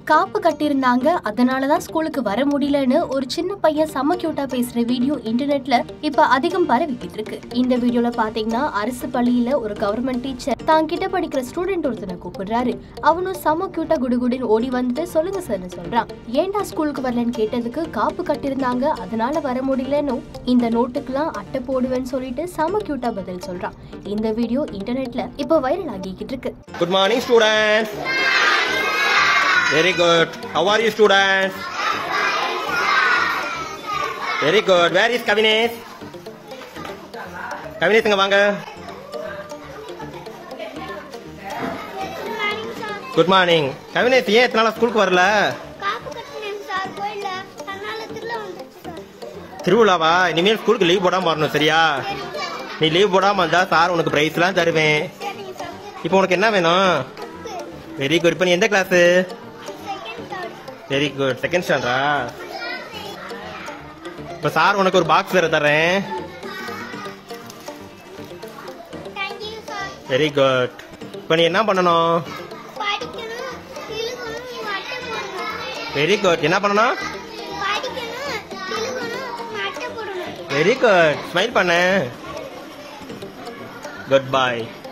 காப்பு கட்டியிருந்தாங்க அதனாலதான் ஸ்கூலுக்கு வர முடியலன்னு ஒரு சின்ன பையன் செம்ம கியூட்டா பேசுற வீடியோ இன்டர்நெட்ல இப்ப அதிகம் பரவிக்கிட்டு இருக்கு இந்த வீடியோல பாத்தீங்கன்னா அரசு பள்ளியில ஒரு கவர்மெண்ட் டீச்சர் தான் கிட்ட படிக்கிற ஸ்டூடெண்ட் ஒருத்தனை கூப்பிடுறாரு அவனும் செம்ம கியூட்டா குடுகுடுன்னு ஓடி வந்துட்டு சொல்லுங்க சார்னு சொல்றான் ஏன்டா ஸ்கூலுக்கு வரலன்னு கேட்டதுக்கு காப்பு கட்டியிருந்தாங்க அதனால வர முடியலன்னு இந்த நோட்டுக்கெல்லாம் அட்டை போடுவேன்னு சொல்லிட்டு செம்ம கியூட்டா பதில் சொல்றான் இந்த வீடியோ இன்டர்நெட்ல இப்போ வைரல் ஆகிக்கிட்டு இருக்கு Good morning, students. Very good. How are you, students? Very good. Where is Kavines? Kavines, இங்க வாங்க. குட் மார்னிங் கவினேஷ் ஏன் எத்தனை நாளா ஸ்கூலுக்கு வரல காப்பு கட்டினேன் சார் கோயில்ல அதனால திருவிழா வந்துச்சு சார் திருவிழாவா இனிமேல் ஸ்கூலுக்கு லீவ் போடாம வரணும் சரியா நீ லீவ் போடாம வந்தா சார் உனக்கு பிரைஸ்லாம் தருவேன் சரிங்க சார் இப்போ உனக்கு என்ன வேணும் வெரி குட் இப்போ நீ எந்த class second third very good second ஸ்டாண்டா இப்போ சார் உனக்கு ஒரு பாக்ஸ் வேற தரேன் தேங்க்யூ சார் வெரி குட் இப்போ நீ என்ன பண்ணணும் படிக்கணும் இழுக்கணும் அட்டை போடணும் வெரி குட் என்ன பண்ணணும் படிக்கணும் இழுக்கணும் அட்டை போடணும் வெரி குட் ஸ்மைல் பண்ணு குட் பாய்